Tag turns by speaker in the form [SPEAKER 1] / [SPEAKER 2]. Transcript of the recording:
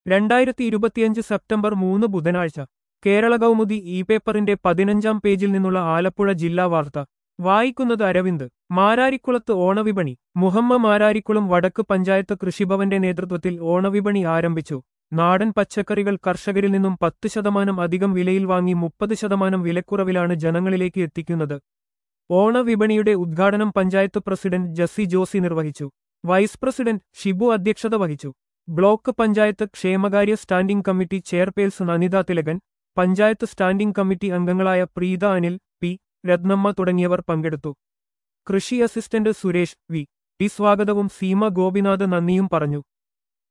[SPEAKER 1] രണ്ടായിരത്തി ഇരുപത്തിയഞ്ച് സെപ്റ്റംബർ മൂന്ന് ബുധനാഴ്ച കേരള കൗമുദി ഇ പേപ്പറിന്റെ പതിനഞ്ചാം പേജിൽ നിന്നുള്ള ആലപ്പുഴ ജില്ലാ വാർത്ത വായിക്കുന്നത് അരവിന്ദ് മാരാരിക്കുളത്ത് ഓണവിപണി മുഹമ്മ മാരാരിക്കുളം വടക്ക് പഞ്ചായത്ത് കൃഷിഭവന്റെ നേതൃത്വത്തിൽ ഓണവിപണി ആരംഭിച്ചു നാടൻ പച്ചക്കറികൾ കർഷകരിൽ നിന്നും പത്ത് ശതമാനം അധികം വിലയിൽ വാങ്ങി മുപ്പത് ശതമാനം വിലക്കുറവിലാണ് ജനങ്ങളിലേക്ക് എത്തിക്കുന്നത് ഓണവിപണിയുടെ ഉദ്ഘാടനം പഞ്ചായത്ത് പ്രസിഡന്റ് ജസ്സി ജോസി നിർവഹിച്ചു വൈസ് പ്രസിഡന്റ് ഷിബു അധ്യക്ഷത വഹിച്ചു ബ്ലോക്ക് പഞ്ചായത്ത് ക്ഷേമകാര്യ standing committee chairperson Anitha Thilakan panchayat standing committee അംഗങ്ങളായ പ്രീത അനിൽ പി രത്നമ്മ തുടങ്ങിയവർ പങ്കെടുത്തു കൃഷി അസിസ്റ്റന്റ് സുരേഷ് വി ടി സ്വാഗതവും സീമ ഗോപിനാഥ് നന്ദിയും പറഞ്ഞു